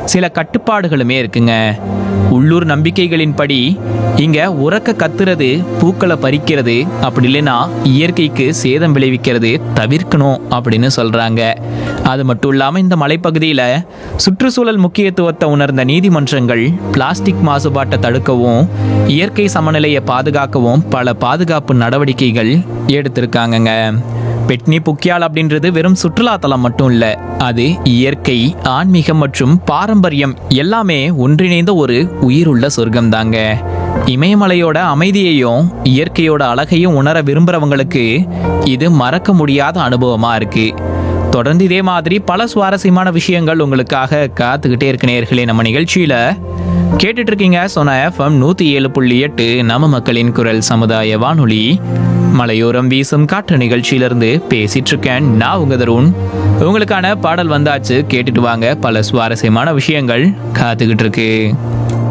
சில கட்டுப்பாடுகளுமே இருக்குங்க உள்ளூர் நம்பிக்கைகளின்படி இங்க உறக்க கத்துறது பூக்களை பறிக்கிறது அப்படி இல்லைன்னா இயற்கைக்கு சேதம் விளைவிக்கிறது தவிர்க்கணும் அப்படின்னு சொல்றாங்க அது மட்டும் இல்லாம இந்த மலைப்பகுதியில சுற்றுச்சூழல் முக்கியத்துவத்தை உணர்ந்த நீதிமன்றங்கள் பிளாஸ்டிக் மாசுபாட்டை தடுக்கவும் இயற்கை சமநிலையை பாதுகாக்கவும் பல பாதுகாப்பு நடவடிக்கைகள் எடுத்திருக்காங்கங்க பெட்னி புக்கியால் அப்படின்றது வெறும் சுற்றுலா தலம் மட்டும் இல்ல அது இயற்கை ஆன்மீகம் மற்றும் பாரம்பரியம் எல்லாமே ஒன்றிணைந்த ஒரு உயிருள்ள சொர்க்கம் தாங்க இமயமலையோட அமைதியையும் இயற்கையோட அழகையும் உணர விரும்புறவங்களுக்கு இது மறக்க முடியாத அனுபவமா இருக்கு தொடர்ந்து இதே மாதிரி பல சுவாரஸ்யமான விஷயங்கள் உங்களுக்காக காத்துக்கிட்டே இருக்கு நேர்களே நம்ம நிகழ்ச்சியில கேட்டுட்டு இருக்கீங்க சொன்ன எஃப்எம் நூத்தி ஏழு புள்ளி எட்டு நம்ம மக்களின் குரல் சமுதாய வானொலி மலையோரம் வீசும் காற்று நிகழ்ச்சியிலிருந்து பேசிட்டு இருக்கேன் நான் உங்க தருண் உங்களுக்கான பாடல் வந்தாச்சு கேட்டுட்டு வாங்க பல சுவாரஸ்யமான விஷயங்கள் காத்துக்கிட்டு இருக்கு